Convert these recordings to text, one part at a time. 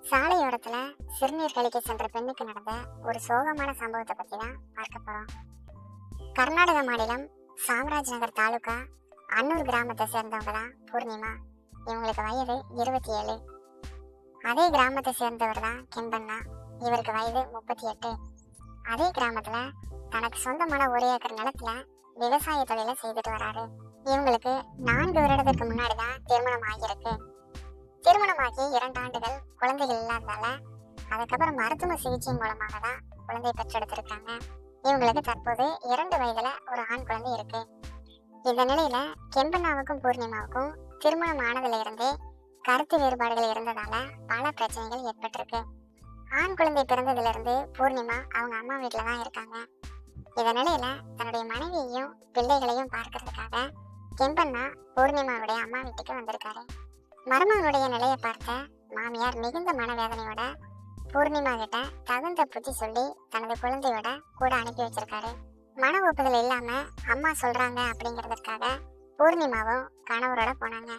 சாலையோரத்துல சிறுநீர் கழிக்க சென்ற பெண்ணுக்கு நடந்த ஒரு சோகமான சம்பவத்தை பத்தி தான் பார்க்க போறோம் கர்நாடக மாநிலம் சாம்ராஜ் நகர் தாலுகா அன்னூர் கிராமத்தை சேர்ந்தவங்க தான் பூர்ணிமா இவங்களுக்கு வயது இருபத்தி ஏழு அதே கிராமத்தை சேர்ந்தவர் தான் கெம்பண்ணா இவருக்கு வயது முப்பத்தி எட்டு அதே கிராமத்துல தனக்கு சொந்தமான ஒரு ஏக்கர் நிலத்துல விவசாய தொழிலை செய்துட்டு வராரு இவங்களுக்கு நான்கு வருடத்துக்கு முன்னாடி தான் திருமணம் ஆகியிருக்கு திருமணமாகி இரண்டு ஆண்டுகள் குழந்தைகள் இல்லாததால அதுக்கப்புறம் மருத்துவ சிகிச்சை மூலமாக தான் குழந்தை பெற்றெடுத்திருக்காங்க இவங்களுக்கு தற்போது இரண்டு வயதுல ஒரு ஆண் குழந்தை இருக்கு இந்த நிலையில கெம்பண்ணாவுக்கும் பூர்ணிமாவுக்கும் திருமணம் ஆனதுல இருந்தே கருத்து வேறுபாடுகள் இருந்ததால பல பிரச்சனைகள் ஏற்பட்டிருக்கு ஆண் குழந்தை பிறந்ததுல இருந்து பூர்ணிமா அவங்க அம்மா வீட்டில தான் இருக்காங்க இந்த நிலையில தன்னுடைய மனைவியையும் பிள்ளைகளையும் பார்க்கறதுக்காக கெம்பண்ணா பூர்ணிமாவுடைய அம்மா வீட்டுக்கு வந்திருக்காரு மருமகனுடைய நிலையை பார்த்த மாமியார் மிகுந்த மனவேதனையோட பூர்ணிமா கிட்ட தகுந்த புத்தி சொல்லி தனது குழந்தையோட கூட அனுப்பி வச்சிருக்காரு மன ஒப்புதல் இல்லாம அம்மா சொல்றாங்க அப்படிங்கிறதுக்காக பூர்ணிமாவும் கணவரோட போனாங்க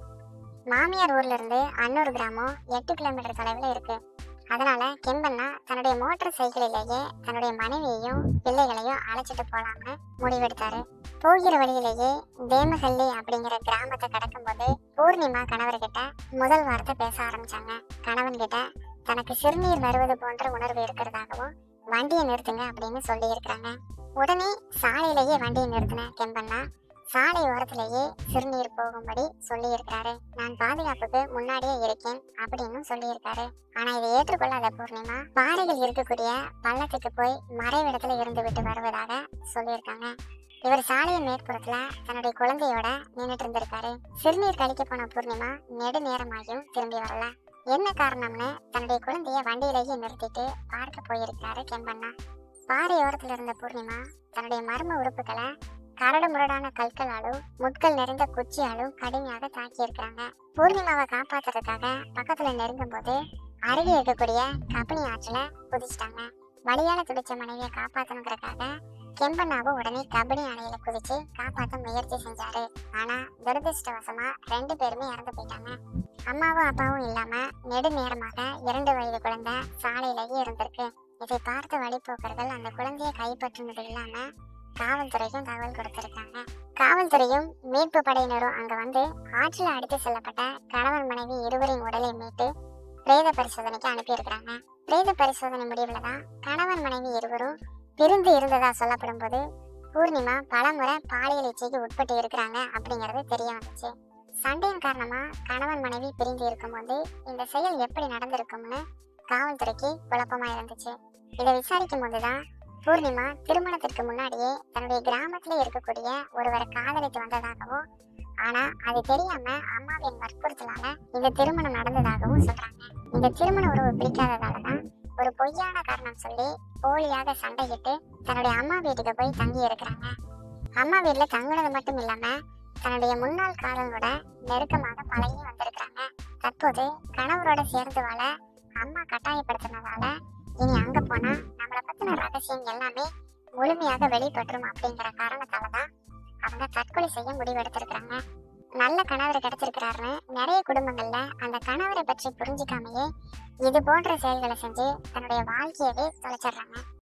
மாமியார் ஊர்ல இருந்து அன்னூர் கிராமம் எட்டு கிலோமீட்டர் தொலைவில் இருக்கு அதனால கெம்பண்ணா தன்னுடைய மோட்டார் சைக்கிளிலேயே தன்னுடைய மனைவியையும் பிள்ளைகளையும் அழைச்சிட்டு போலாம்னு முடிவெடுத்தாரு போகிற வழியிலேயே தேமஹள்ளி அப்படிங்கிற கிராமத்தை கடக்கும்போது பூர்ணிமா கணவர்கிட்ட முதல் வார்த்தை பேச ஆரம்பிச்சாங்க கணவன் கிட்ட தனக்கு சிறுநீர் வருவது போன்ற உணர்வு இருக்கிறதாகவும் வண்டியை நிறுத்துங்க அப்படின்னு சொல்லி இருக்கிறாங்க உடனே சாலையிலேயே வண்டியை நிறுத்தின கெம்பண்ணா சாலை ஓரத்திலேயே சிறுநீர் போகும்படி சொல்லி இருக்காரு நான் பாதுகாப்புக்கு முன்னாடியே இருக்கேன் அப்படின்னு சொல்லி இருக்காரு ஆனா இதை ஏற்றுக்கொள்ளாத பூர்ணிமா பாறைகள் இருக்கக்கூடிய பள்ளத்துக்கு போய் மறைவிடத்துல இருந்து விட்டு வருவதாக சொல்லியிருக்காங்க இவர் சாலையின் மேற்புறத்துல தன்னுடைய குழந்தையோட நின்னுட்டு இருந்திருக்காரு சிறுநீர் கழிக்க போன பூர்ணிமா நெடு நேரமாகியும் திரும்பி வரல என்ன காரணம்னு தன்னுடைய குழந்தைய வண்டியிலேயே நிறுத்திட்டு பார்க்க போயிருக்காரு கெம்பண்ணா பாறையோரத்துல இருந்த பூர்ணிமா தன்னுடைய மர்ம உறுப்புகளை கரடு முரடான கற்களாலும் முட்கள் நிறைந்த குச்சியாலும் கடுமையாக தாக்கி இருக்கிறாங்க பூர்ணிமாவை காப்பாத்துறதுக்காக பக்கத்துல நெருங்கும் போது அருகே இருக்கக்கூடிய கபினி ஆற்றுல குதிச்சிட்டாங்க வழியால துடிச்ச மனைவியை காப்பாத்தணுங்கிறதுக்காக கெம்பண்ணாவும் உடனே கபினி அணையில குதிச்சு காப்பாத்த முயற்சி செஞ்சாரு ஆனா துரதிருஷ்டவசமா ரெண்டு பேருமே இறந்து போயிட்டாங்க அம்மாவும் அப்பாவும் இல்லாம நெடு நேரமாக இரண்டு வயது குழந்தை சாலையிலேயே இருந்திருக்கு இதை பார்த்த வழிபோக்கர்கள் அந்த குழந்தையை கைப்பற்றினது இல்லாம காவல்துறைக்கும் தகவல் கொடுத்திருக்காங்க காவல்துறையும் மீட்பு படையினரும் அங்க வந்து ஆற்றில் அடித்து செல்லப்பட்ட கணவன் மனைவி இருவரின் உடலை மீட்டு பிரேத பரிசோதனைக்கு அனுப்பியிருக்கிறாங்க பிரேத பரிசோதனை முடிவுல தான் கணவன் மனைவி இருவரும் பிரிந்து இருந்ததா சொல்லப்படும் போது பூர்ணிமா பலமுறை பாலியல் இச்சைக்கு உட்பட்டு இருக்கிறாங்க அப்படிங்கிறது தெரிய வந்துச்சு சண்டையின் காரணமா கணவன் மனைவி பிரிந்து இருக்கும்போது இந்த செயல் எப்படி நடந்திருக்கும்னு காவல்துறைக்கு குழப்பமா இருந்துச்சு இதை விசாரிக்கும் போதுதான் பூர்ணிமா திருமணத்திற்கு முன்னாடியே தன்னுடைய கிராமத்துல இருக்கக்கூடிய ஒருவரை காதலித்து வந்ததாகவும் ஆனா அது தெரியாம அம்மாவின் வற்புறுத்தலால இந்த திருமணம் நடந்ததாகவும் சொல்றாங்க இந்த திருமண உறவு பிடிக்காததாலதான் ஒரு பொய்யான காரணம் சொல்லி போலியாக சண்டையிட்டு தன்னுடைய அம்மா வீட்டுக்கு போய் தங்கி இருக்கிறாங்க அம்மா வீட்டுல தங்குனது மட்டும் இல்லாம தன்னுடைய முன்னாள் காதலோட நெருக்கமாக பழகி வந்திருக்கிறாங்க தற்போது கணவரோட சேர்ந்து வாழ அம்மா கட்டாயப்படுத்தினதால இனி அங்க போனா நம்மளை பத்தின ரகசியம் எல்லாமே முழுமையாக வெளிப்பற்றும் அப்படிங்கிற காரணத்தால தான் அவங்க தற்கொலை செய்ய முடிவெடுத்திருக்கிறாங்க நல்ல கணவர் கிடைச்சிருக்கிறாருன்னு நிறைய குடும்பங்கள்ல அந்த கணவரை பற்றி புரிஞ்சுக்காமையே இது போன்ற செயல்களை செஞ்சு தன்னுடைய வாழ்க்கையவே தொலைச்சிடுறாங்க